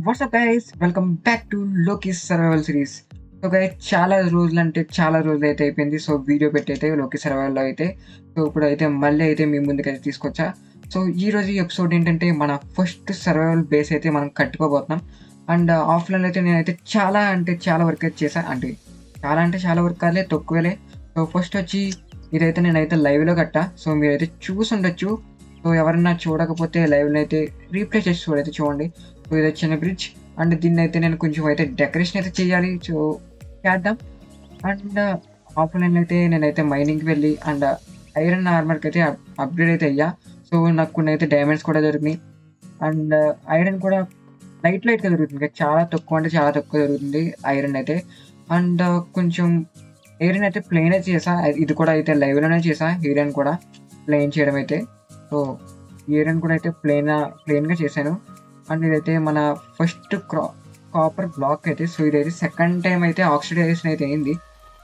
WhatsApp guys welcome back to Loki's survival series so guys చాలా రోజులు అంటే చాలా రోజులు అయితే అయిపోయింది సో వీడియో పెట్టి అయితే లోకి సర్వైవల్లో అయితే సో ఇప్పుడు అయితే మళ్ళీ అయితే మీ ముందుకైతే తీసుకొచ్చా సో ఈ రోజు ఈ ఎపిసోడ్ ఏంటంటే మన ఫస్ట్ సర్వైవల్ బేస్ అయితే మనం కట్టుకోబోతున్నాం అండ్ ఆఫ్లైన్ అయితే నేనైతే చాలా అంటే చాలా వర్క్ అయితే చేశా అంటే చాలా అంటే చాలా వర్క్ కాలే తక్కువలే సో ఫస్ట్ వచ్చి ఇదైతే నేనైతే లైవ్లో కట్టా సో మీరైతే చూసి ఉండొచ్చు సో ఎవరన్నా చూడకపోతే లైవ్లో అయితే రీప్లే చేసి చూడైతే చూడండి సో ఇది వచ్చిన బ్రిడ్జ్ అండ్ దీన్ని అయితే నేను కొంచెం అయితే డెకరేషన్ అయితే చేయాలి సో చేద్దాం అండ్ ఆఫ్లైన్ అయితే నేనైతే మైనింగ్కి వెళ్ళి అండ్ ఐరన్ ఆర్మర్కి అయితే అప్గ్రేడ్ అయితే అయ్యా సో నాకు కొన్ని అయితే డైమండ్స్ కూడా దొరికినాయి అండ్ ఐరన్ కూడా లైట్ లైట్గా దొరుకుతుంది చాలా తక్కువ అంటే చాలా తక్కువ దొరుకుతుంది ఐరన్ అయితే అండ్ కొంచెం ఐరన్ అయితే ప్లెయిన్ అయితే చేసా ఇది కూడా అయితే లైవ్లోనే చేసా ఐరన్ కూడా ప్లెయిన్ చేయడం అయితే సో ఐరన్ కూడా అయితే ప్లెయిన్ ప్లెయిన్గా చేశాను అండ్ ఇదైతే మన ఫస్ట్ క్రా కాపర్ బ్లాక్ అయితే సో ఇదైతే సెకండ్ టైం అయితే ఆక్సిడైజేషన్ అయితే అయింది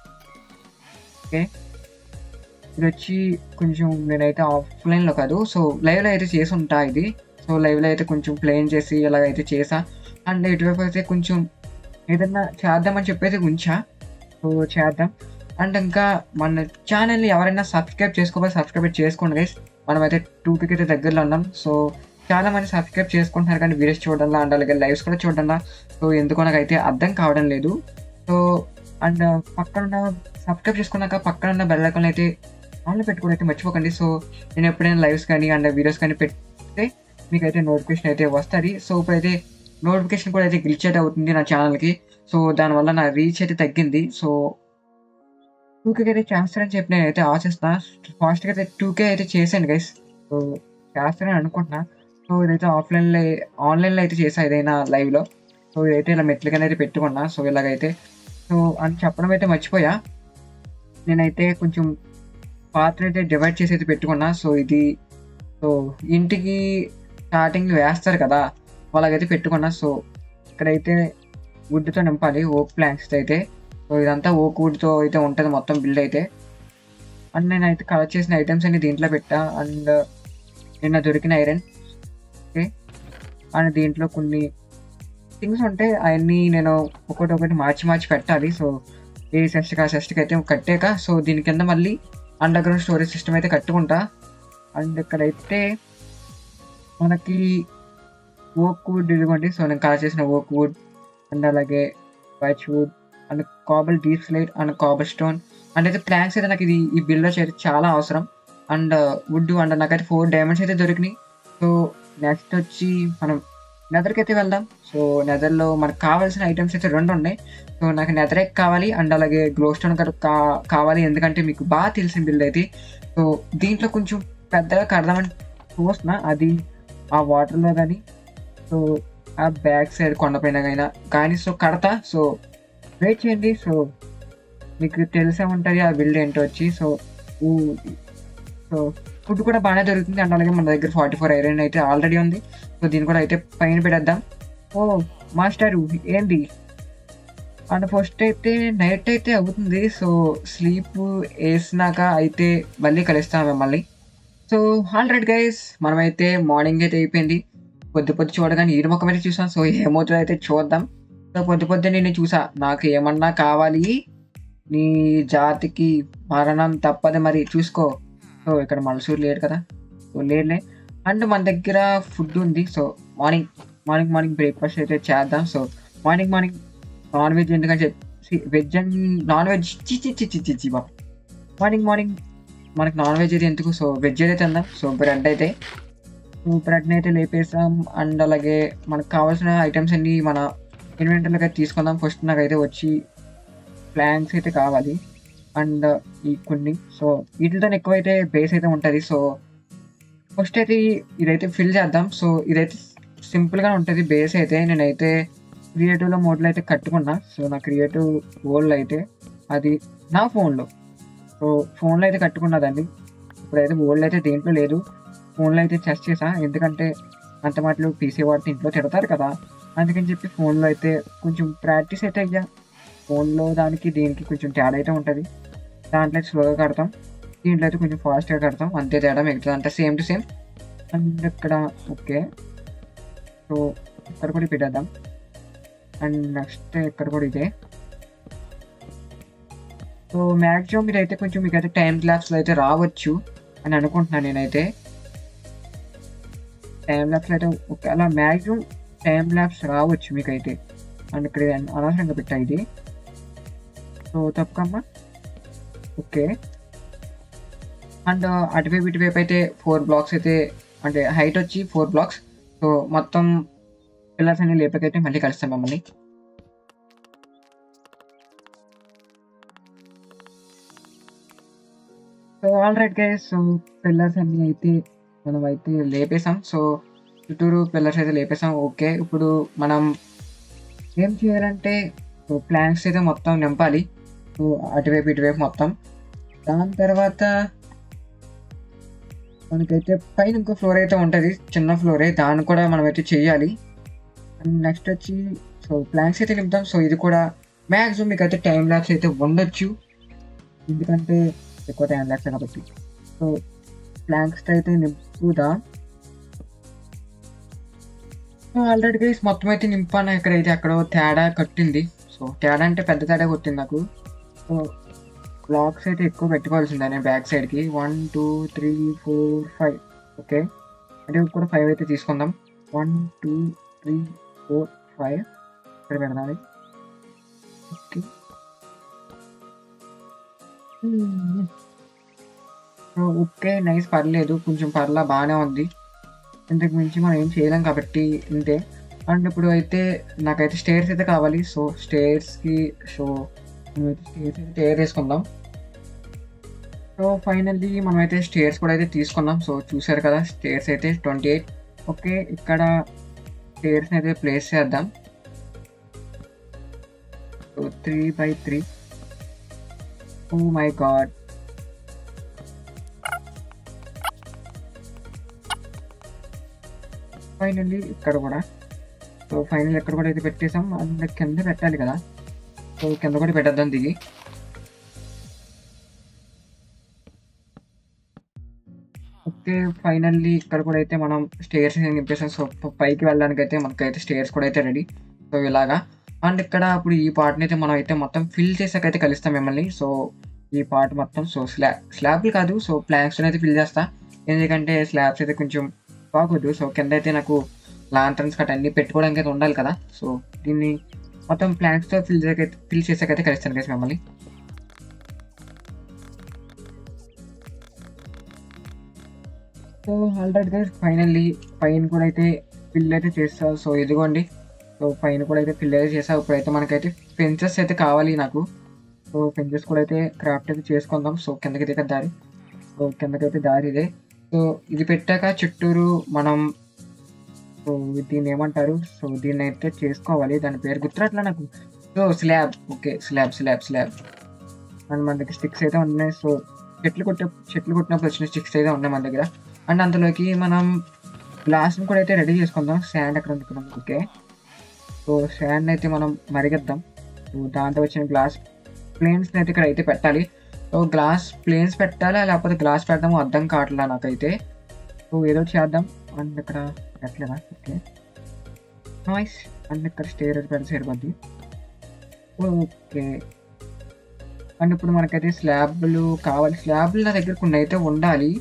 ఓకే ఇది వచ్చి కొంచెం నేనైతే ఆఫ్లైన్లో కాదు సో లైవ్లో అయితే చేసి ఉంటా ఇది సో లైవ్లో అయితే కొంచెం ప్లేన్ చేసి అలాగైతే చేసా అండ్ ఇటువైపు అయితే కొంచెం ఏదన్నా చేద్దామని చెప్పేసి ఉంచా సో చేద్దాం అండ్ ఇంకా మన ఛానల్ని ఎవరైనా సబ్స్క్రైబ్ చేసుకోవాలి సబ్స్క్రైబ్ చేసుకోండి గైస్ మనమైతే టూ పీకి అయితే దగ్గరలో ఉన్నాం సో చాలా మంది సబ్స్క్రైబ్ చేసుకుంటున్నారు కానీ వీడియోస్ చూడాలా అండ్ అలాగే లైవ్స్ కూడా చూడాలా సో ఎందుకో నాకైతే అర్థం కావడం లేదు సో అండ్ పక్కన ఉన్న సబ్స్క్రైబ్ చేసుకున్నాక పక్కన ఉన్న బెల్ ఐకాన్ అయితే ఆన్లో పెట్టుకుని అయితే మర్చిపోకండి సో నేను ఎప్పుడైనా లైవ్స్ కానీ అండ్ వీడియోస్ కానీ పెడితే మీకు అయితే నోటిఫికేషన్ అయితే వస్తుంది సో ఇప్పుడైతే నోటిఫికేషన్ కూడా అయితే గ్లిచ్ అయితే అవుతుంది నా ఛానల్కి సో దానివల్ల నా రీచ్ అయితే తగ్గింది సో టూకే అయితే చేస్తారని చెప్పి నేను అయితే ఆశిస్తున్నా ఫాస్ట్గా అయితే టూకే అయితే చేశాను గైస్ సో చేస్తారని అనుకుంటున్నా సో ఇదైతే ఆఫ్లైన్లో ఆన్లైన్లో అయితే చేసా ఏదైనా లైవ్లో సో ఇదైతే ఇలా మెట్లుగానే అయితే పెట్టుకున్నా సో ఇలాగైతే సో అని చెప్పడం అయితే మర్చిపోయా నేనైతే కొంచెం పాత్ర అయితే డివైడ్ చేసి అయితే పెట్టుకున్నా సో ఇది సో ఇంటికి స్టార్టింగ్ వేస్తారు కదా వాళ్ళకైతే పెట్టుకున్నా సో ఇక్కడైతే వుడ్తో నింపాలి ఓక్ ప్లాంక్స్ అయితే సో ఇదంతా ఓక్ వుడ్తో అయితే ఉంటుంది మొత్తం బిల్డ్ అయితే అండ్ నేనైతే కలెక్ట్ చేసిన ఐటమ్స్ అన్ని దీంట్లో పెట్టా అండ్ నిన్న దొరికిన ఐరన్ ఓకే అండ్ దీంట్లో కొన్ని థింగ్స్ ఉంటాయి అవన్నీ నేను ఒకటి ఒకటి మార్చి మార్చి పెట్టాలి సో ఏ సెస్ట్కి ఆ సెస్ట్కి అయితే కట్టాక సో దీని కింద మళ్ళీ అండర్ గ్రౌండ్ స్టోరేజ్ సిస్టమ్ అయితే కట్టుకుంటా అండ్ ఇక్కడైతే మనకి ఓక్ వుడ్ ఇదిగోండి సో నేను కలెక్ట్ చేసిన ఓక్ వుడ్ అండ్ అలాగే white wood and cobble deep slate and cobblestone and అయితే ప్లాంక్స్ అయితే నాకు ఇది ఈ బిల్డర్ చేయడం చాలా అవసరం అండ్ వుడ్ అండ్ నాకైతే ఫోర్ డైమండ్స్ అయితే దొరికినాయి సో నెక్స్ట్ వచ్చి మనం నెదర్కి అయితే వెళ్దాం సో నెదర్లో మనకు కావాల్సిన ఐటమ్స్ అయితే రెండు ఉన్నాయి సో నాకు నెదరెక్ కావాలి అండ్ అలాగే గ్లో స్టోన్ కా కావాలి ఎందుకంటే మీకు బాగా తెలిసిన బిల్డ్ అయితే సో దీంట్లో కొంచెం పెద్దగా కడదామని చూస్తున్నా అది ఆ వాటర్లో కానీ సో ఆ బ్యాక్ సైడ్ కొండపైన అయినా కానీ సో కడతా సో వెయిట్ చేయండి సో మీకు తెలిసే ఉంటుంది ఆ బిల్డ్ ఏంటో వచ్చి సో సో ఫుడ్ కూడా బాగానే దొరుకుతుంది అండ్ అలాగే మన దగ్గర ఫార్టీ ఫోర్ ఐరన్ అయితే ఆల్రెడీ ఉంది సో దీన్ని కూడా అయితే పైన పెట్టేద్దాం ఓ మాస్టర్ ఏంది అండ్ ఫస్ట్ అయితే నైట్ అయితే అవుతుంది సో స్లీప్ వేసినాక అయితే మళ్ళీ కలుస్తాం మిమ్మల్ని సో ఆల్రెడీ గైస్ మనమైతే మార్నింగ్ అయితే అయిపోయింది పొద్దు పొద్దు చూడగానే ఈడు మొక్క అయితే చూసాం సో ఏమవుతుందో అయితే చూద్దాం సో పొద్దు పొద్దు నేను చూసా నాకు ఏమన్నా కావాలి నీ జాతికి మరణం తప్పదు మరి చూసుకో సో ఇక్కడ మలసూరు లేడు కదా సో లేదులే అండ్ మన దగ్గర ఫుడ్ ఉంది so morning morning morning breakfast అయితే చేద్దాం so morning morning non veg ఎందుకంటే వెజ్ అండ్ నాన్ వెజ్ చిచి చిచి చిచి బాబు మార్నింగ్ మార్నింగ్ మనకి నాన్ వెజ్ అయితే ఎందుకు సో వెజ్ అయితే తిందాం సో బ్రెడ్ అయితే సో బ్రెడ్ని అయితే లేపేసాం అండ్ అలాగే మనకు కావాల్సిన ఐటమ్స్ అన్ని మన ఇన్వెంటర్లోకి అయితే తీసుకుందాం ఫస్ట్ నాకైతే వచ్చి ప్లాంక్స్ అయితే కావాలి అండ్ ఈ కొన్ని సో వీటితో ఎక్కువైతే బేస్ అయితే ఉంటుంది సో ఫస్ట్ అయితే ఇదైతే ఫిల్ చేద్దాం సో ఇదైతే సింపుల్గా ఉంటుంది బేస్ అయితే నేనైతే క్రియేటివ్లో మోడ్లో అయితే కట్టుకున్నా సో నా క్రియేటివ్ గోల్ అయితే అది నా ఫోన్లో సో ఫోన్లో అయితే కట్టుకున్నదండి ఇప్పుడైతే గోల్డ్ అయితే దేంట్లో లేదు ఫోన్లో అయితే చెస్ట్ చేసా ఎందుకంటే అంత మాటలు పీసీ వాడితే ఇంట్లో తిడతారు కదా అందుకని చెప్పి ఫోన్లో అయితే కొంచెం ప్రాక్టీస్ అయితే అయ్యా ఫోన్లో దానికి దీనికి కొంచెం తేడా అయితే ఉంటుంది దాంట్లో అయితే స్లోగా కడతాం దీంట్లో అయితే కొంచెం ఫాస్ట్గా కడతాం అంతే తేడా మిగతా అంతా సేమ్ టు సేమ్ అండ్ ఇక్కడ ఓకే సో ఇక్కడ కూడా పెట్టేద్దాం అండ్ నెక్స్ట్ ఇక్కడ కూడా ఇదే సో మ్యాక్సిమం మీరైతే కొంచెం మీకు అయితే టైం ల్యాబ్స్లో అయితే రావచ్చు అని అనుకుంటున్నాను నేనైతే టైం ల్యాబ్స్లో అయితే ఒకవేళ మ్యాక్సిమం టైం ల్యాబ్స్ రావచ్చు మీకైతే అండ్ ఇక్కడ అనవసరంగా పెట్టా ఇది సో తప్పకమ్మా ఓకే అండ్ అటువైపు ఇటువైపు అయితే ఫోర్ బ్లాక్స్ అయితే అంటే హైట్ వచ్చి ఫోర్ బ్లాక్స్ సో మొత్తం పిల్లర్స్ అన్ని లేపకైతే మళ్ళీ కలుస్తాం మిమ్మల్ని so all right guys so pillars అన్ని అయితే మనం అయితే లేపేసాం సో చుట్టూరు పిల్లర్స్ అయితే లేపేసాం ఓకే ఇప్పుడు మనం ఏం చేయాలంటే సో ప్లాంక్స్ అయితే మొత్తం నింపాలి సో అటువైపు ఇటువైపు మొత్తం దాని తర్వాత మనకైతే పైన ఇంకో ఫ్లోర్ అయితే ఉంటుంది చిన్న ఫ్లోరే దాన్ని కూడా మనం అయితే చేయాలి అండ్ నెక్స్ట్ వచ్చి సో ప్లాంక్స్ అయితే నింపుతాం సో ఇది కూడా మ్యాక్సిమం మీకు అయితే టైం ల్యాబ్స్ అయితే ఉండొచ్చు ఎందుకంటే ఎక్కువ టైం ల్యాబ్స్ కాబట్టి సో ప్లాంక్స్ అయితే నింపుదాం ఆల్రెడీ గైస్ మొత్తం అయితే నింపాను ఇక్కడైతే అక్కడ తేడా కట్టింది సో తేడా అంటే పెద్ద తేడా కొట్టింది నాకు సో బ్లాక్స్ అయితే ఎక్కువ పెట్టుకోవాల్సిందే నేను బ్యాక్ సైడ్కి one two three four five okay అంటే కూడా ఫైవ్ అయితే తీసుకుందాం one two three four five ఇక్కడ పెడదాం ఓకే ఓకే నైస్ పర్లేదు కొంచెం పర్లా బాగానే ఉంది ఇంతకు మించి మనం ఏం చేయలేం కాబట్టి ఇంతే అండ్ ఇప్పుడు అయితే నాకైతే స్టేర్స్ అయితే కావాలి సో స్టేర్స్కి సో మేమైతే స్టేర్స్ అయితే తయారు చేసుకుందాం సో ఫైనల్లీ మనమైతే స్టేర్స్ కూడా అయితే తీసుకున్నాం సో చూసారు కదా స్టేర్స్ అయితే ట్వంటీ ఎయిట్ ఓకే ఇక్కడ స్టేర్స్ని అయితే ప్లేస్ చేద్దాం so three by three oh my god finally ఇక్కడ కూడా సో ఫైనల్ ఇక్కడ కూడా అయితే పెట్టేసాం అండ్ కింద పెట్టాలి కదా సో కింద కూడా పెట్టేద్దాం దిగి ఓకే ఫైనల్లీ ఇక్కడ కూడా అయితే మనం స్టేర్స్ నింపేసాం సో పైకి వెళ్ళడానికి అయితే మనకైతే స్టేర్స్ కూడా అయితే రెడీ సో ఇలాగా అండ్ ఇక్కడ ఇప్పుడు ఈ పార్ట్ని అయితే మనం అయితే మొత్తం ఫిల్ చేసాకైతే కలుస్తాం మిమ్మల్ని సో ఈ పార్ట్ మొత్తం సో స్లాబ్ స్లాబ్లు కాదు సో ప్లాంక్స్ అయితే ఫిల్ చేస్తా ఎందుకంటే స్లాబ్స్ అయితే కొంచెం బాగోదు సో కింద అయితే నాకు లాంటర్న్స్ కట్ అన్ని పెట్టుకోవడానికి అయితే ఉండాలి కదా సో దీన్ని మొత్తం ప్లాంక్స్తో ఫిల్ చేసైతే ఫిల్ చేసాకైతే కలుస్తాను కదా మిమ్మల్ని సో ఆల్రెడీ గైస్ ఫైనల్లీ పైన కూడా అయితే ఫిల్ అయితే చేస్తావు సో ఇదిగోండి సో పైన కూడా అయితే ఫిల్ అయితే చేసావు ఇప్పుడైతే మనకైతే ఫెన్సెస్ అయితే కావాలి నాకు సో ఫెన్సెస్ కూడా అయితే క్రాఫ్ట్ అయితే చేసుకుందాం సో కిందకి దిగ దారి సో కిందకైతే దారి ఇదే సో ఇది పెట్టాక చుట్టూరు మనం సో దీన్ని ఏమంటారు సో దీన్ని అయితే చేసుకోవాలి దాని పేరు గుర్తురాట్లా నాకు so slab okay slab slab slab and మన దగ్గర స్టిక్స్ అయితే ఉన్నాయి సో చెట్లు కొట్టే చెట్లు కొట్టినప్పుడు వచ్చిన స్టిక్స్ అయితే ఉన్నాయి మన దగ్గర అండ్ అందులోకి మనం గ్లాస్ని కూడా అయితే రెడీ చేసుకుందాం శాండ్ అక్కడ ఉంది ఓకే సో శాండ్ అయితే మనం మరిగిద్దాం సో దాంతో వచ్చిన గ్లాస్ ప్లేన్స్ని అయితే ఇక్కడ అయితే పెట్టాలి సో గ్లాస్ ప్లేన్స్ పెట్టాలా లేకపోతే గ్లాస్ పెడదాము అర్థం కావట్లా నాకైతే సో ఏదో చేద్దాం అండ్ ఇక్కడ పెట్టలేదా ఓకే నాయిస్ అండ్ ఇక్కడ స్టేర్ పెడితే సరిపోద్ది ఓకే అండ్ ఇప్పుడు మనకైతే స్లాబ్లు కావాలి స్లాబ్లు నా దగ్గర కొన్ని అయితే ఉండాలి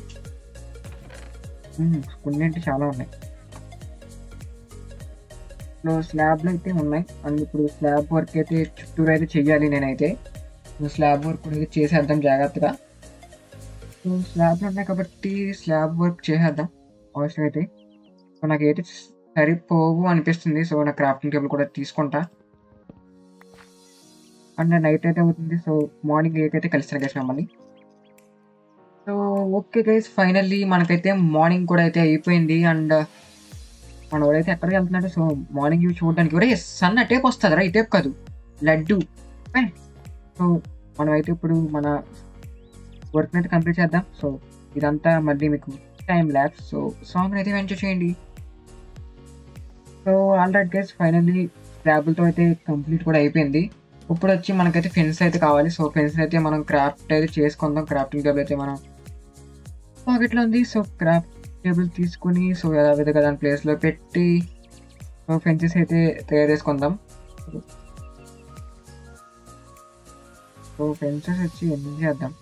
కొన్ని అంటే చాలా ఉన్నాయి సో స్లాబ్లు అయితే ఉన్నాయి అండ్ ఇప్పుడు స్లాబ్ వర్క్ అయితే చుట్టూరు అయితే చెయ్యాలి నేనైతే స్లాబ్ వర్క్ కూడా చేసేద్దాం జాగ్రత్తగా సో స్లాబ్లు ఉన్నాయి కాబట్టి స్లాబ్ వర్క్ చేసేద్దాం అవసరం అయితే సో నాకైతే సరిపోవు అనిపిస్తుంది సో నా క్రాఫ్టింగ్ టేబుల్ కూడా తీసుకుంటా అండ్ నైట్ అయితే అవుతుంది సో మార్నింగ్ ఎయిట్ అయితే కలుస్తాను గైస్ మమ్మల్ని సో ఓకే గైస్ ఫైనల్లీ మనకైతే మార్నింగ్ కూడా అయితే అయిపోయింది అండ్ మన వాడైతే ఎక్కడికి వెళ్తున్నాడు సో మార్నింగ్ వ్యూ చూడడానికి కూడా సన్ టేప్ వస్తుందిరా ఈ టేప్ కాదు లడ్డు సో మనం అయితే ఇప్పుడు మన వర్క్ అయితే కంప్లీట్ చేద్దాం సో ఇదంతా మళ్ళీ మీకు టైం ల్యాబ్స్ సో సాంగ్ అయితే ఎంజాయ్ చేయండి సో ఆల్రెడీ గైస్ ఫైనల్లీ స్లాబులతో అయితే కంప్లీట్ కూడా అయిపోయింది ఇప్పుడు వచ్చి మనకైతే ఫెన్స్ అయితే కావాలి సో ఫెన్స్ అయితే మనం క్రాఫ్ట్ అయితే చేసుకుందాం క్రాఫ్టింగ్ టేబుల్ అయితే మనం పాకెట్లో ఉంది సో క్రాఫ్ట్ టేబుల్ తీసుకుని సో యథావిధిగా దాని ప్లేస్లో పెట్టి సో ఫెన్సెస్ అయితే తయారు చేసుకుందాం సో సో ఫెన్సెస్ వచ్చి ఎన్ని చేద్దాం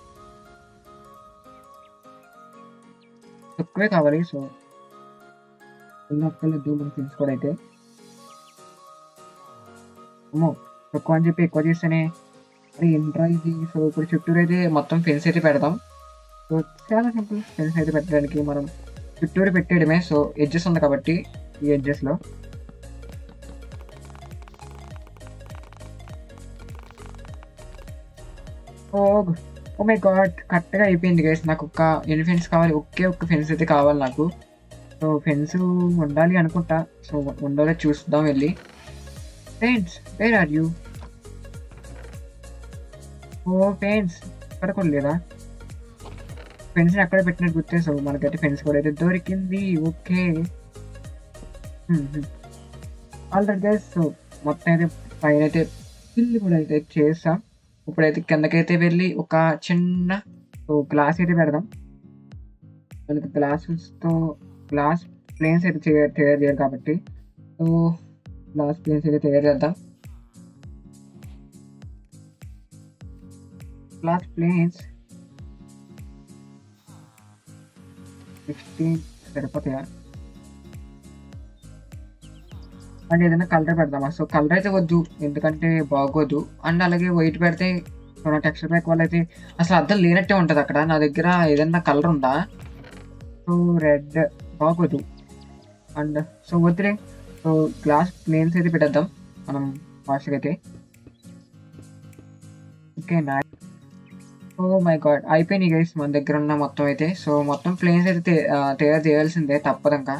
తక్కువే కావాలి సో ఉన్న ఒక్కళ్ళు దూరం తీసుకోడైతే అమ్మో తక్కువ అని చెప్పి ఎక్కువ చేస్తేనే అది ఎంట్రా ఇది సో ఇప్పుడు చుట్టూరు అయితే మొత్తం ఫెన్స్ అయితే పెడదాం సో చాలా సింపుల్ ఫెన్స్ అయితే పెట్టడానికి మనం చుట్టూరు పెట్టేయడమే సో ఎడ్జెస్ ఉంది కాబట్టి ఈ ఎడ్జెస్లో ఓ ఓ మై గాడ్ కరెక్ట్గా అయిపోయింది గైస్ నాకు ఒక్క ఎన్ని ఫెన్స్ కావాలి ఒకే ఒక్క ఫెన్స్ అయితే కావాలి నాకు సో ఫెన్స్ ఉండాలి అనుకుంటా సో ఉండాలో చూద్దాం వెళ్ళి friends where are you oh friends ఇక్కడ కూడా లేదా ఫెన్స్ అక్కడ పెట్టినట్టు గుర్తే సో మనకైతే ఫెన్స్ కూడా అయితే దొరికింది ఓకే ఆల్రెడీ గైస్ సో మొత్తం అయితే పైన అయితే ఫిల్ కూడా అయితే చేస్తాం ఇప్పుడైతే కిందకైతే వెళ్ళి ఒక చిన్న గ్లాస్ అయితే పెడదాం మనకి గ్లాసెస్తో గ్లాస్ ప్లేన్స్ అయితే తయారు తయారు చేయాలి కాబట్టి సో గ్లాస్ ప్లేన్స్ అయితే తయారు చేద్దాం గ్లాస్ ప్లేన్స్ సిక్స్టీన్ సరిపోతాయా అండ్ ఏదైనా కలర్ పెడదామా సో కలర్ అయితే వద్దు ఎందుకంటే బాగోదు అండ్ అలాగే వైట్ పెడితే మన టెక్స్చర్ ప్యాక్ వల్ల అయితే అసలు అర్థం లేనట్టే ఉంటుంది అక్కడ నా దగ్గర ఏదైనా కలర్ ఉందా సో రెడ్ బాగోదు అండ్ సో వద్దులే సో గ్లాస్ ప్లేన్స్ అయితే పెట్టేద్దాం మనం ఫాస్ట్గా అయితే ఓకే నా ఓ మై గాడ్ అయిపోయినాయి గైస్ మన దగ్గర ఉన్న మొత్తం అయితే సో మొత్తం ప్లేన్స్ అయితే తే- ఆ, తయారు చేయాల్సిందే తప్పదంకా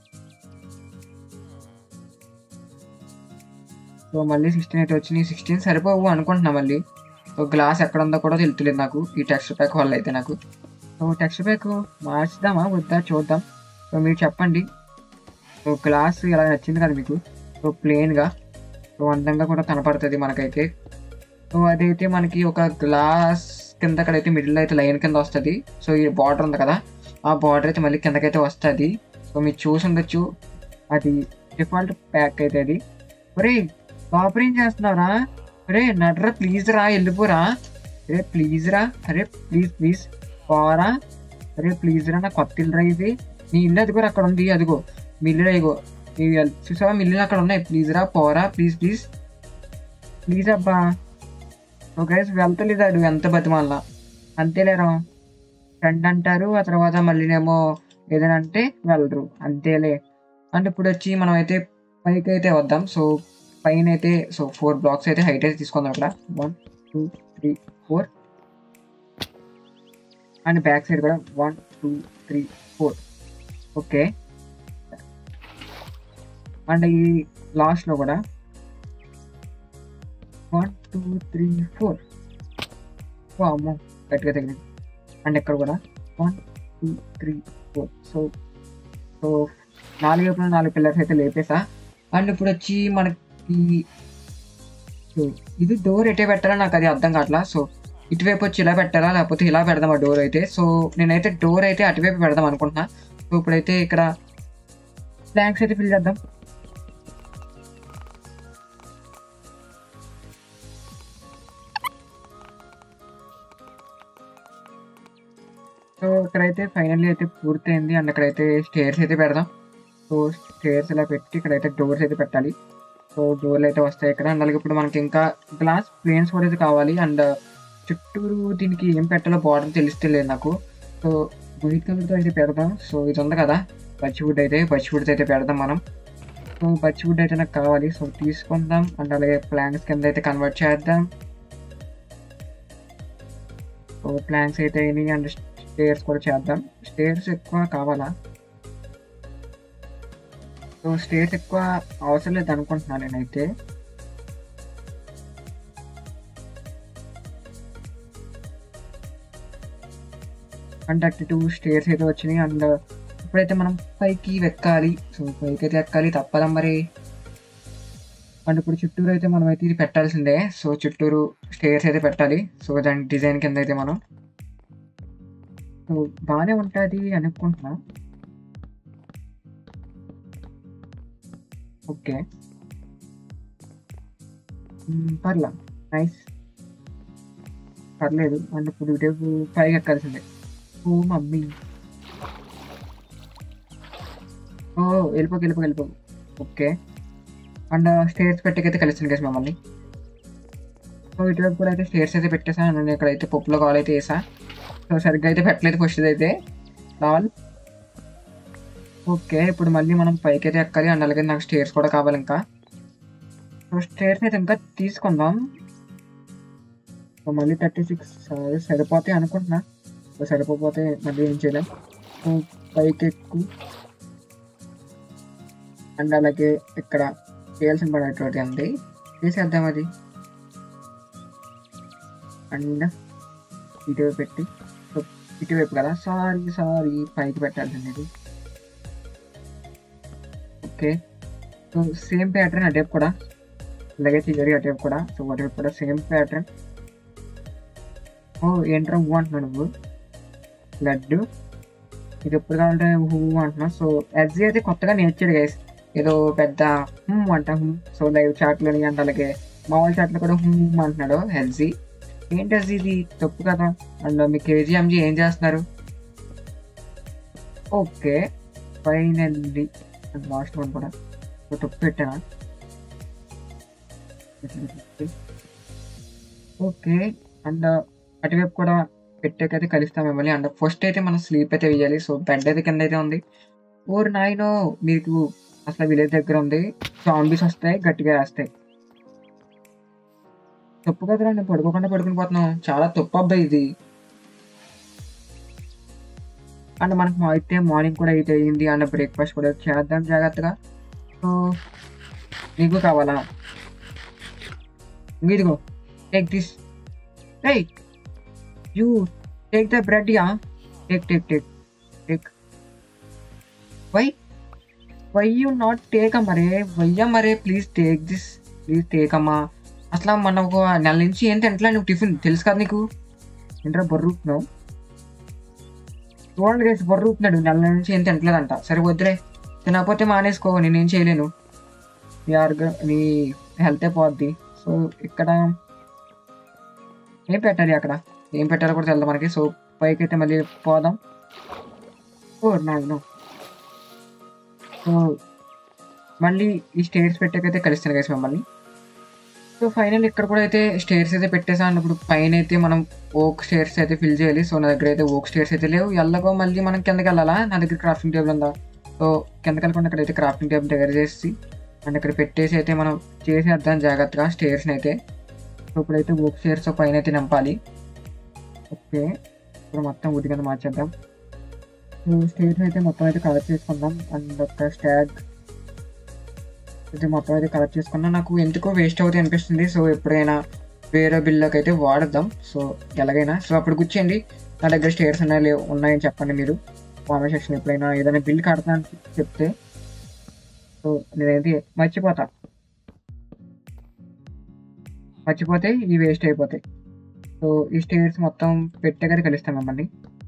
సో మళ్ళీ సిక్స్టీన్ అయితే వచ్చినాయి సిక్స్టీన్ సరిపోవు అనుకుంటున్నా మళ్ళీ సో గ్లాస్ ఎక్కడ ఉందో కూడా తెలుతులేదు నాకు ఈ టెక్స్ట్ ప్యాక్ వల్ల అయితే నాకు సో టెక్స్ట్ ప్యాక్ మార్చుదామా వద్దా చూద్దాం సో మీరు చెప్పండి సో గ్లాస్ ఇలా నచ్చింది కదా మీకు సో ప్లెయిన్గా సో అందంగా కూడా కనపడుతుంది మనకైతే సో అదైతే మనకి ఒక గ్లాస్ కింద అక్కడైతే మిడిల్ అయితే లైన్ కింద వస్తుంది సో ఈ బార్డర్ ఉంది కదా ఆ బార్డర్ అయితే మళ్ళీ కిందకైతే వస్తుంది సో మీరు చూసి ఉండొచ్చు అది డిఫాల్ట్ ప్యాక్ అయితే అది ఒరే కాపరేం చేస్తున్నారా అరే నడరా ప్లీజ్ రా వెళ్ళిపోరా అరే ప్లీజ్ రా అరే ప్లీజ్ ప్లీజ్ పోరా అరే ప్లీజ్ రా నా కొత్త ఇల్లు రా ఇది నీ ఇల్లు అదిగో అక్కడ ఉంది అదిగో మీ ఇల్లు ఇగో ఈ ఎల్- చూసావా మీ ఇల్లు అక్కడ ఉన్నాయి ప్లీజ్ రా పోరా ప్లీజ్ ప్లీజ్ ప్లీజ్ అబ్బా ఓకే వెళ్తలేదాడు ఎంత బతిమాల అంతేలేరా ఫ్రెండ్ అంటారు ఆ తర్వాత మళ్ళీనేమో ఏదైనా అంటే వెళ్ళరు అంతేలే అంటే ఇప్పుడు వచ్చి మనం అయితే పైకి అయితే వద్దాం సో పైన అయితే సో ఫోర్ బ్లాక్స్ అయితే హైట్ అయితే తీసుకుందాం అక్కడ one two three four and back side కూడా one two three four okay and ఈ లాస్ట్లో కూడా వన్ టూ త్రీ ఫోర్ ఓ అమ్మో గట్టిగా తగిలింది అండ్ ఇక్కడ కూడా one two three four so so నాలుగు వైపున నాలుగు పిల్లర్స్ అయితే లేపేసా అండ్ ఇప్పుడు వచ్చి మనకి సో ఇది డోర్ ఎటే పెట్టాలా నాకు అది అర్థం కావట్లా సో ఇటువైపు వచ్చి ఇలా పెట్టాలా లేకపోతే ఇలా పెడదాం ఆ డోర్ అయితే సో నేనైతే డోర్ అయితే అటువైపు పెడదాం అనుకుంటున్నా సో ఇప్పుడైతే ఇక్కడ ప్లాంక్స్ అయితే ఫిల్ చేద్దాం సో ఇక్కడైతే ఫైనల్లీ అయితే పూర్తయింది అండ్ అక్కడైతే స్టేర్స్ అయితే పెడదాం సో స్టేర్స్ ఇలా పెట్టి ఇక్కడైతే డోర్స్ అయితే పెట్టాలి సో డోర్లు అయితే వస్తాయి ఇక్కడ అండ్ అలాగే ఇప్పుడు మనకి ఇంకా గ్లాస్ ప్లేన్స్ కూడా అయితే కావాలి అండ్ చుట్టూరు దీనికి ఏం పెట్టాలో బార్డర్ తెలిస్తే లేదు నాకు సో వైట్ కలర్తో అయితే పెడదాం సో ఇది ఉంది కదా పచ్చివుడ్ అయితే పచ్చివుడ్ అయితే పెడదాం మనం సో పచ్చివుడ్ అయితే నాకు కావాలి సో తీసుకుందాం అండ్ అలాగే ప్లాంక్స్ కింద అయితే కన్వర్ట్ చేద్దాం సో ప్లాంక్స్ అయితే అయినాయి అండ్ స్టేర్స్ కూడా చేద్దాం స్టేర్స్ ఎక్కువ కావాలా సో స్టేర్స్ ఎక్కువ అవసరం లేదు అనుకుంటున్నాను నేనైతే అండ్ థర్టీ టూ స్టేర్స్ అయితే వచ్చినాయి అండ్ ఇప్పుడైతే మనం పైకి ఎక్కాలి సో పైకి అయితే ఎక్కాలి తప్పదా మరి అండ్ ఇప్పుడు చుట్టూరు అయితే మనం అయితే ఇది పెట్టాల్సిందే సో చుట్టూరు స్టేర్స్ అయితే పెట్టాలి సో దాని డిజైన్ కింద అయితే మనం సో బాగానే ఉంటుంది అనుకుంటున్నా ఓకే మ్మ్, పర్లా నైస్ పర్లేదు అండ్ ఇప్పుడు ఇటువైపు పైకి ఎక్కాల్సిందే ఓ మమ్మీ ఓ వెళ్ళిపోక వెళ్ళిపోక వెళ్ళిపో ఓకే అండ్ స్టేర్స్ పెట్టకైతే కలిసింది కదా మమ్మల్ని సో ఇటువైపు కూడా అయితే స్టేర్స్ అయితే పెట్టేసాను నేను ఇక్కడైతే పప్పులో కాల్ అయితే వేసా సో సరిగ్గా అయితే పెట్టలేదు ఫస్ట్ అయితే లాల్ ఓకే ఇప్పుడు మళ్ళీ మనం పైకి అయితే ఎక్కాలి అండ్ అలాగే నాకు స్టేర్స్ కూడా కావాలి ఇంకా సో స్టేర్స్ అయితే ఇంకా తీసుకుందాం సో మళ్ళీ థర్టీ సిక్స్ సరిపోతాయి అనుకుంటున్నా సో సరిపోతే మళ్ళీ ఏం చేయలేం సో పైకి ఎక్కు అండ్ అలాగే ఇక్కడ చేయాల్సిన పడేటువంటి ఉంది చేసేద్దాం అది అండ్ ఇటువైపు పెట్టి సో ఇటువైపు కదా సారీ సారీ పైకి పెట్టాల్సింది ఇది ఓకే సో సేమ్ ప్యాటర్న్ అటేపు కూడా అలాగే తిరిగి అటేపు కూడా సో అటేపు కూడా సేమ్ ప్యాటర్న్ ఓ ఏంట్రా ఊ అంటున్నావు నువ్వు లడ్డు ఇది ఎప్పుడు కావాలంటే హూ అంటున్నావు సో ఎస్జీ అయితే కొత్తగా నేర్చాడు గైస్ ఏదో పెద్ద హుమ్ అంట హుమ్ సో లైవ్ చాట్లని అంట అలాగే మామూలు చాట్లో కూడా హుమ్ అంటున్నాడు ఎల్జీ ఏంటి ఎల్జీ ఇది తప్పు కదా అండ్ మీ కేజీఎంజీ ఏం చేస్తున్నారు ఓకే ఫైనల్లీ లాస్ట్ వన్ కూడా సో తప్పు పెట్టానా ఓకే అండ్ అటువైపు కూడా పెట్టాకైతే కలుస్తాం మిమ్మల్ని అండ్ ఫస్ట్ అయితే మనం స్లీప్ అయితే వేయాలి సో బెడ్ అయితే కింద అయితే ఉంది ఓర్ నాయనో మీకు అసలు విలేజ్ దగ్గర ఉంది జాంబీస్ వస్తాయి గట్టిగా వేస్తాయి తప్పు కదరా నేను పడుకోకుండా పడుకుని పోతున్నాం చాలా తప్పు అబ్బాయి ఇది అండ్ మనకు అయితే మార్నింగ్ కూడా అయితే అయ్యింది అండ్ బ్రేక్ఫాస్ట్ కూడా చేద్దాం జాగ్రత్తగా సో నీకు కావాలా ఇదిగో టేక్ దిస్ రే you take the bread yeah take take take take why why you not take మరే వయ్యా మరే please take this please take అమ్మా అసలు మన ఒక నెల నుంచి ఏం తింటలే నువ్వు టిఫిన్ తెలుసు కదా నీకు ఏంట్రా బొర్రుతున్నావు చూడండి గైస్ బొర్రుతున్నాడు నెల నుంచి ఏం తింటలేదంట సరే వద్దురే తినకపోతే మానేసుకో నేనేం చేయలేను నీ ఆర్గ నీ హెల్త్ పోద్ది సో ఇక్కడ ఏం పెట్టాలి అక్కడ ఏం పెట్టాలో కూడా తెలుదు మనకి సో పైకి అయితే మళ్ళీ పోదాం ఓ నాయను సో మళ్ళీ ఈ స్టేర్స్ పెట్టాకైతే కలుస్తాను కదా మమ్మల్ని సో ఫైనల్ ఇక్కడ కూడా అయితే స్టేర్స్ అయితే పెట్టేసా అన్నప్పుడు పైన అయితే మనం ఓక్ స్టేర్స్ అయితే ఫిల్ చేయాలి సో నా దగ్గర అయితే ఓక్ స్టేర్స్ అయితే లేవు ఎల్లగో మళ్ళీ మనం కిందకి వెళ్ళాలా నా దగ్గర క్రాఫ్టింగ్ టేబుల్ ఉందా సో కిందకి వెళ్ళకుండా ఇక్కడైతే క్రాఫ్టింగ్ టేబుల్ దగ్గర చేసి అండ్ ఇక్కడ పెట్టేసి అయితే మనం చేసేద్దాం జాగ్రత్తగా స్టేర్స్ని అయితే సో ఇప్పుడైతే ఓక్ స్టేర్స్ పైన అయితే నింపాలి ఓకే ఇప్పుడు మొత్తం ఉడి కింద మార్చేద్దాం సో స్టేజ్ అయితే మొత్తం అయితే కలెక్ట్ చేసుకుందాం అండ్ ఒక స్టాగ్ అయితే మొత్తం అయితే కలెక్ట్ చేసుకున్నా నాకు ఎందుకో వేస్ట్ అవుతుంది అనిపిస్తుంది సో ఎప్పుడైనా వేరే బిల్లోకి అయితే వాడదాం సో ఎలాగైనా సో అప్పుడు కూర్చోండి నా దగ్గర స్టేర్స్ ఉన్నాయి లేవు ఉన్నాయని చెప్పండి మీరు కామెంట్ సెక్షన్ ఎప్పుడైనా ఏదైనా బిల్ కడతాను చెప్తే సో నేనైతే మర్చిపోతా మర్చిపోతే ఇవి వేస్ట్ అయిపోతాయి సో ఈ స్టేర్స్ మొత్తం పెట్టగానే కలుస్తాం మమ్మల్ని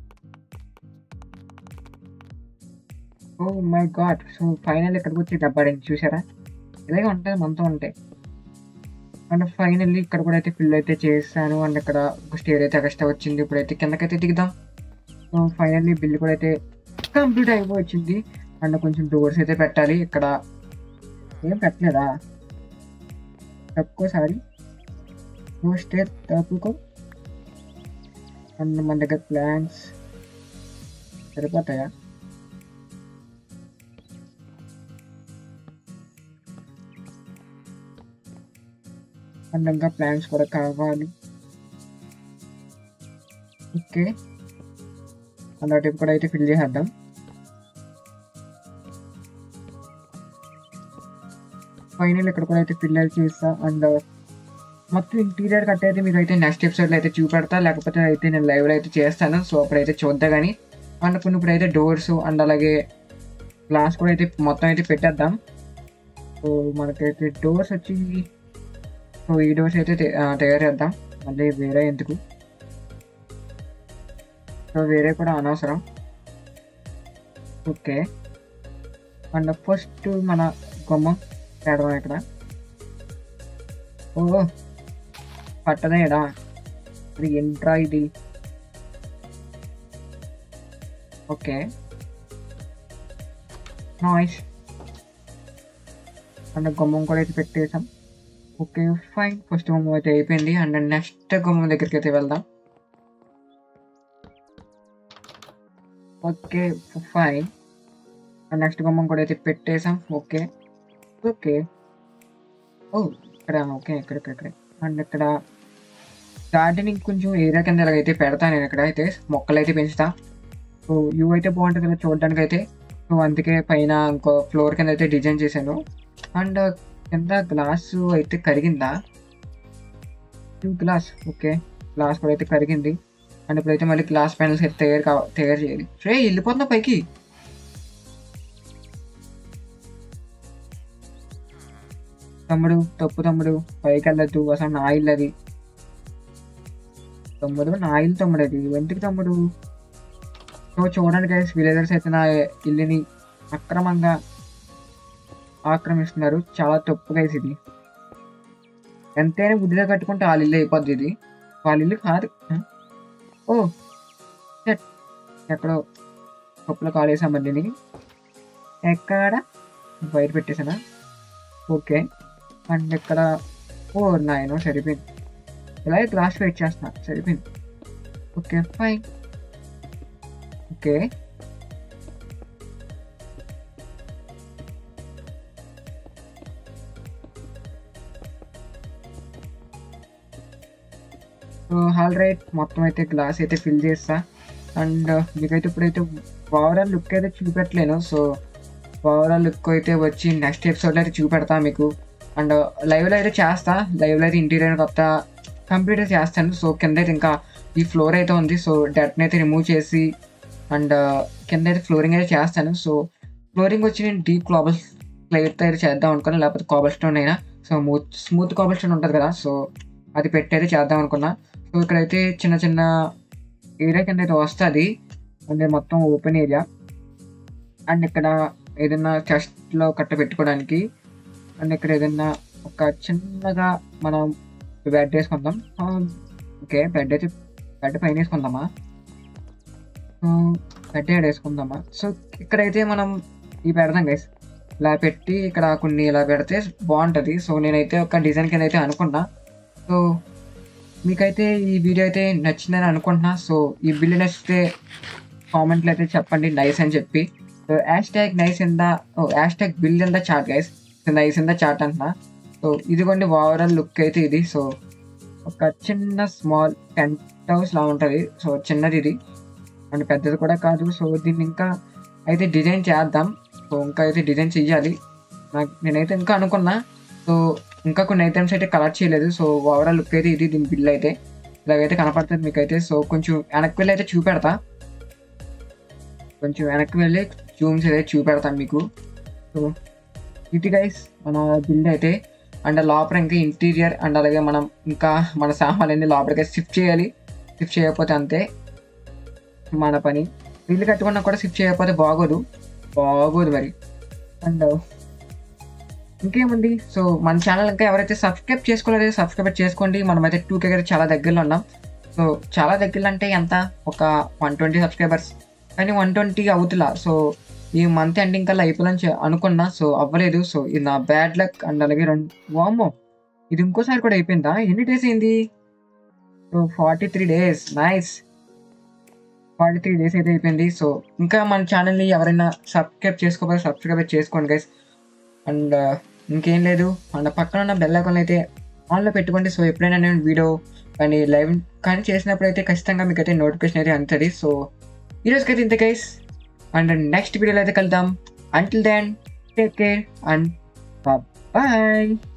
oh my god so final ఇక్కడికి వచ్చి దెబ్బడింది చూసారా ఇలాగే ఉంటుంది మనతో ఉంటాయి అండ్ ఫైనల్లీ ఇక్కడ కూడా అయితే ఫిల్ అయితే చేశాను అండ్ ఇక్కడ ఒక స్టేర్ అయితే ఎక్స్ట్రా వచ్చింది ఇప్పుడైతే కిందకైతే దిగుదాం సో ఫైనల్లీ బిల్ కూడా అయితే కంప్లీట్ అయిపోయింది అండ్ కొంచెం డోర్స్ అయితే పెట్టాలి ఇక్కడ ఏం పెట్టలేదా తక్కువసారి నువ్వు స్టేర్ తప్పుకో అండ్ మన దగ్గర ప్లాన్స్ సరిపోతాయా అండ్ ఇంకా ప్లాన్స్ కూడా కావాలి ఓకే అండ్ అటు కూడా అయితే ఫిల్ చేసేద్దాం ఫైనల్ ఇక్కడ కూడా అయితే ఫిల్ అయితే చేస్తా అండ్ మొత్తం ఇంటీరియర్ కట్ అయితే మీకు అయితే నెక్స్ట్ ఎపిసోడ్లో అయితే చూపెడతా లేకపోతే అయితే నేను లైవ్లో అయితే చేస్తాను సో అప్పుడైతే చూద్దా కానీ అండ్ కొన్ని ఇప్పుడైతే డోర్స్ అండ్ అలాగే గ్లాస్ కూడా అయితే మొత్తం అయితే పెట్టేద్దాం సో మనకైతే డోర్స్ వచ్చి సో ఈ డోర్స్ అయితే తే- ఆ, తయారు చేద్దాం మళ్ళీ వేరే ఎందుకు సో వేరే కూడా అనవసరం ఓకే అండ్ ఫస్ట్ మన గుమ్మం పెడదాం ఇక్కడ ఓ పట్టదేడా ఇది ఎంట్రా ఇది ఓకే నాయిస్ అండ్ గుమ్మం కూడా అయితే పెట్టేసాం ఓకే ఫైన్ ఫస్ట్ గుమ్మం అయితే అయిపోయింది అండ్ నెక్స్ట్ గుమ్మం దగ్గరికి అయితే వెళ్దాం ఓకే ఫైన్ నెక్స్ట్ గుమ్మం కూడా అయితే పెట్టేసాం ఓకే ఓకే ఓ ఇక్కడ ఓకే ఇక్కడ ఇక్కడ ఇక్కడ అండ్ ఇక్కడ గార్డెనింగ్ కొంచెం ఏరియా కింద ఇలాగైతే పెడతా నేను ఇక్కడ అయితే మొక్కలు అయితే పెంచుతా సో ఇవి అయితే బాగుంటుంది కదా చూడడానికి అయితే సో అందుకే పైన ఇంకో ఫ్లోర్ కింద అయితే డిజైన్ చేశాను అండ్ కింద గ్లాస్ అయితే కరిగిందా గ్లాస్ ఓకే గ్లాస్ కూడా అయితే కరిగింది అండ్ ఇప్పుడైతే మళ్ళీ గ్లాస్ ప్యానల్స్ అయితే తయారు కావ తయారు చేయాలి రే వెళ్ళిపోతున్నా పైకి తమ్ముడు తప్పు తమ్ముడు పైకి వెళ్ళద్దు అసలు నా ఇల్లు అది తమ్ముడు నా ఇల్లు తమ్ముడు అది ఎందుకు తమ్ముడు సో చూడండి విలేజర్స్ అయితే నా ఇల్లుని అక్రమంగా ఆక్రమిస్తున్నారు చాలా తప్పు గైస్ ఇది ఎంతైనా బుద్ధిగా కట్టుకుంటే వాళ్ళ ఇల్లు అయిపోద్ది ఇది వాళ్ళ ఇల్లు కాదు ఓ షట్. ఎక్కడో కప్పులో కాలేసాం మళ్ళీని ఎక్కడ బయట పెట్టేసానా ఓకే అండ్ ఇక్కడ ఓ నాయనో సరిపోయింది ఇలాగే గ్లాస్ వెయిట్ చేస్తున్నా సరిపోయింది okay fine okay so all right మొత్తం అయితే గ్లాస్ అయితే ఫిల్ చేస్తా అండ్ మీకైతే ఇప్పుడైతే ఓవరాల్ లుక్ అయితే చూపెట్టలేను సో ఓవరాల్ లుక్ అయితే వచ్చి నెక్స్ట్ ఎపిసోడ్లో అయితే చూపెడతా మీకు అండ్ లైవ్లో అయితే చేస్తా లైవ్లో అయితే ఇంటీరియర్ కొత్త కంప్లీట్ అయితే చేస్తాను సో కింద అయితే ఇంకా ఈ ఫ్లోర్ అయితే ఉంది సో డెట్ని అయితే రిమూవ్ చేసి అండ్ కింద అయితే ఫ్లోరింగ్ అయితే చేస్తాను సో ఫ్లోరింగ్ వచ్చి నేను డీప్ క్లాబల్ ప్లేట్ అయితే చేద్దాం అనుకున్నా లేకపోతే కాబల్ స్టోన్ అయినా so smooth smooth cobble stone ఉంటుంది కదా సో అది పెట్టి అయితే చేద్దాం అనుకున్నా సో ఇక్కడైతే చిన్న చిన్న ఏరియా కింద అయితే వస్తుంది అంటే మొత్తం ఓపెన్ ఏరియా అండ్ ఇక్కడ ఏదైనా చెస్ట్లో కట్ట పెట్టుకోవడానికి అండ్ ఇక్కడ ఏదైనా ఒక చిన్నగా మనం బెడ్ వేసుకుందాం ఓకే బెడ్ అయితే బెడ్ పైన వేసుకుందామా బెడ్ ఏడ వేసుకుందామా సో ఇక్కడైతే మనం ఈ పెడదాం గైస్ ఇలా పెట్టి ఇక్కడ కొన్ని ఇలా పెడితే బాగుంటుంది సో నేనైతే ఒక డిజైన్ కింద అయితే అనుకున్నా సో మీకైతే ఈ వీడియో అయితే నచ్చిందని అనుకుంటున్నా సో ఈ బిల్లు నచ్చితే కామెంట్లో అయితే చెప్పండి నైస్ అని చెప్పి so hashtag nice in the hashtag build in the chat guys nice in the chat అంటున్నా సో ఇదిగోండి ఓవరాల్ లుక్ అయితే ఇది సో ఒక చిన్న స్మాల్ టెంట్ హౌస్ లా ఉంటుంది సో చిన్నది ఇది అండ్ పెద్దది కూడా కాదు సో దీన్ని ఇంకా అయితే డిజైన్ చేద్దాం సో ఇంకా అయితే డిజైన్ చెయ్యాలి నాకు నేనైతే ఇంకా అనుకున్నా సో ఇంకా కొన్ని ఐటమ్స్ అయితే కలెక్ట్ చేయలేదు సో ఓవరాల్ లుక్ అయితే ఇది దీని బిల్ అయితే ఇలాగైతే కనపడుతుంది మీకైతే సో కొంచెం వెనక్కి వెళ్ళి అయితే చూపెడతా కొంచెం వెనక్కి వెళ్ళి జూమ్స్ అయితే చూపెడతాను మీకు సో ఇది గైస్ మన బిల్డ్ అయితే అండ్ లోపల ఇంకా ఇంటీరియర్ అండ్ అలాగే మనం ఇంకా మన సామాన్లన్నీ లోపలికి షిఫ్ట్ చేయాలి షిఫ్ట్ చేయకపోతే అంతే మన పని ఇల్లు కట్టుకున్నా కూడా షిఫ్ట్ చేయకపోతే బాగోదు బాగోదు మరి అండ్ ఇంకేముంది సో మన ఛానల్ ఇంకా ఎవరైతే సబ్స్క్రైబ్ చేసుకోలేదో సబ్స్క్రైబ్ చేసుకోండి మనమైతే టూ కే చాలా దగ్గరలో ఉన్నాం సో చాలా దగ్గరలో అంటే ఎంత ఒక వన్ ట్వంటీ సబ్స్క్రైబర్స్ కానీ వన్ ట్వంటీ అవుతులా సో ఈ మంత్ ఎండింగ్ కల్లా అయిపోవాలని చె- అనుకున్నా సో అవ్వలేదు సో ఇది నా బ్యాడ్ లక్ అండ్ అలాగే రెండు వామో ఇది ఇంకోసారి కూడా అయిపోయిందా ఎన్ని డేస్ అయింది so forty three days nice forty three days అయితే అయిపోయింది సో ఇంకా మన ఛానల్ని ఎవరైనా సబ్స్క్రైబ్ చేసుకోకపోతే సబ్స్క్రైబ్ చేసుకోండి గైస్ అండ్ ఇంకేం లేదు అండ్ పక్కన ఉన్న బెల్ ఐకాన్ అయితే ఆన్లో పెట్టుకోండి సో ఎప్పుడైనా నేను వీడియో కానీ లైవ్ కానీ చేసినప్పుడు అయితే ఖచ్చితంగా మీకు అయితే నోటిఫికేషన్ అయితే అందుతుంది సో ఈరోజుకైతే ఇంత గైస్ అండ్ నెక్స్ట్ వీడియోలో అయితే కలుద్దాం until then take care and bye